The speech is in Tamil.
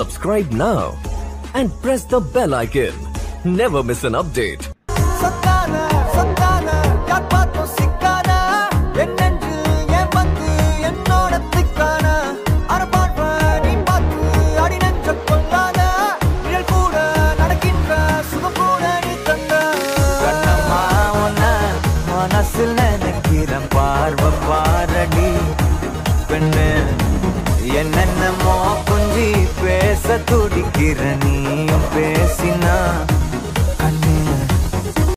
Subscribe now and press the bell icon. Never miss an update. சொத்தான சொத்தான யார் பார்த்தும் சிக்கான என்னென்று ஏன் வந்து என்னோட திக்கான அரபாழ்வ நீ பார்த்து அடி நெஞ்ச கொள்ளாத நிழல் கூட நடக்கின்ற சுகம் கூட நீ தந்த கண்ணம்மா உன்ன மனசில் நினைக்கிறேன் பார்வை பாரடி பெண்ணு என்னென்னமோ கொஞ்சி பேச துடிக்கிற நீயும் பேசினா